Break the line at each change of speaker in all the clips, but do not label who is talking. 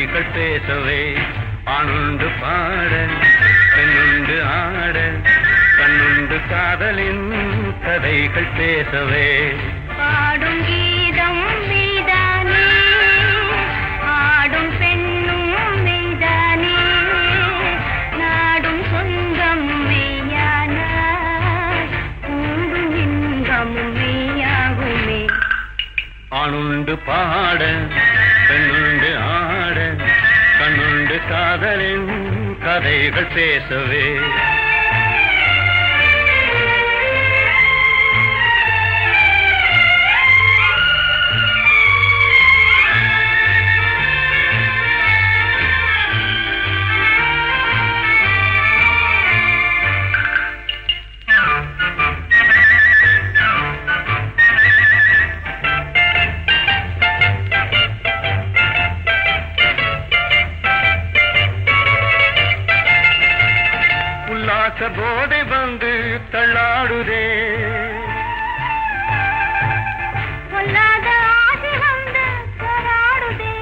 கதைகள் பேசவே ஆணுண்டு பாட பெண்ணுண்டு ஆட கண்ணுண்டு காதலின் கதைகள் பேசவே
பாடும் கீதம் மெய்தானே ஆடும் பெண்ணும் மெய்தானே நாடும் சொந்தம் மெய்யானாய் கூடும் இன்பமும் மெய்யாகுமே
ஆணுண்டு பாட பெண்ணுண்டு ஆட கண்ணுண்டு காதலின் கதைகள் பேசவே உல்லாச போதை வந்து தள்ளாடுதே
பொல்லாத ஆசை வந்து போராடுதே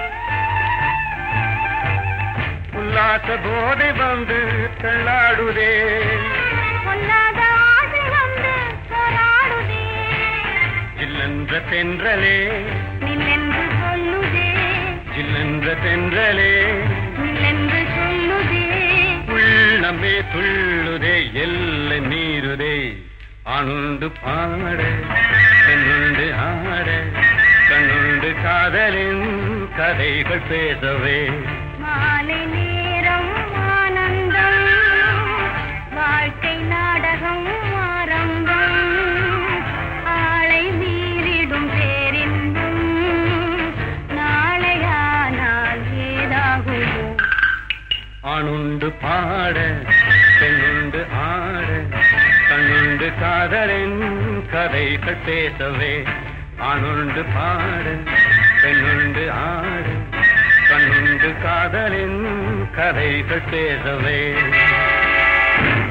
உல்லாச போதை வந்து தள்ளாடுதே
பொல்லாத ஆசை வந்து போராடுதே
ஜில்லென்ற தென்றலே
நில்லென்று சொல்லுதே
ஜில்லென்ற தென்றலே
நில்லென்று சொல்லுதே
உள்ளமே துள்ளுதே எல்லை மீறுதே ஆணுண்டு பாட பெண்ணுண்டு ஆட கண்ணுண்டு காதலின் கதைகள் பேசவே
மாலை நேரம் ஆனந்தம் வாழ்க்கை நாடகம் ஆரம்பம் ஆளை மீறிடும் பேரின்பம் நாளையானால் ஏதாகுமோ
ஆணுண்டு பாட பெண்ணுண்டு ஆட கண்ணுண்டு காதலின் கதைகள் பேசவே ஆணுண்டு பாட பெண்ணுண்டு ஆட கண்ணுண்டு காதலின் கதைகள் பேசவே